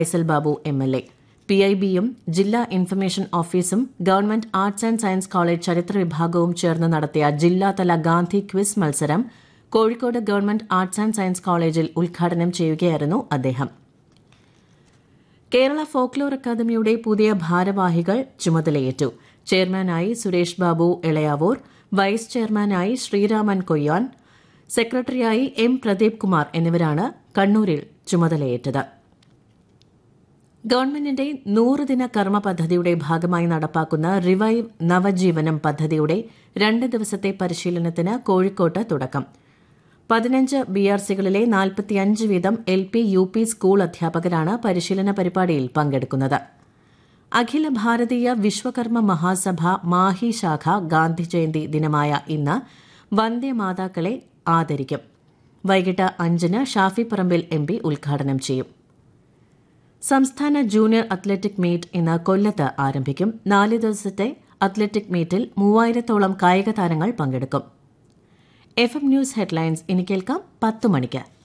Faisal Babu M L A P I ബിയും ജില്ലാ information ഓഫീസും government arts and science college ചരിത്ര വിഭാഗവും ചേർന്ന് നടത്തിയ ജില്ലാതല ഗാന്ധി ക്വിസ് മത്സരം Kozhikode government arts and science കോളേജിൽ ഉദ്ഘാടനം ചെയ്യുകയായിരുന്നു അദ്ദേഹം കേരള ഫോക്ലോർ അക്കാദമിയുടെ പുതിയ ഭാരവാഹികൾ ചുമതലയേറ്റു ചെയർമാനായി സുരേഷ് ബാബു ഇളയാവൂർ വൈസ് ചെയർമാനായി ശ്രീരാമൻ കൊയ്യാൻ സെക്രട്ടറിയായി എം പ്രദീപ് കുമാർ എന്നിവരാണ് കണ്ണൂരിൽ ചുമതലയേറ്റത് ഗവൺമെന്റിന്റെ നൂറുദിന കർമ്മ പദ്ധതിയുടെ ഭാഗമായി നടപ്പാക്കുന്ന റിവൈവ് നവജീവനം പദ്ധതിയുടെ രണ്ട് ദിവസത്തെ പരിശീലനത്തിന് കോഴിക്കോട്ട് തുടക്കം പതിനഞ്ച് ബി ആർ സികളിലെ നാൽപ്പത്തിയഞ്ച് വീതം L P U P school അധ്യാപകരാണ് പരിശീലന പരിപാടിയിൽ പങ്കെടുക്കുന്നത് അഖില ഭാരതീയ വിശ്വകർമ്മ മഹാസഭ മാഹി ശാഖ ഗാന്ധി ജയന്തി ദിനമായ ഇന്ന് വന്ദേമാതാക്കളെ ആദരിക്കും വൈകിട്ട് അഞ്ചിന് ഷാഫി പറമ്പിൽ എം പി ഉദ്ഘാടനം ചെയ്യും സംസ്ഥാന ജൂനിയർ അത്ലറ്റിക് മീറ്റ് ഇന്ന് കൊല്ലത്ത് ആരംഭിക്കും നാല് ദിവസത്തെ അത്ലറ്റിക് മീറ്റിൽ മൂവായിരത്തോളം കായിക താരങ്ങൾ പങ്കെടുക്കും എഫ് എം ന്യൂസ് ഹെഡ്ലൈൻസ് ഇനി കേൾക്കാം പത്ത് മണിക്ക്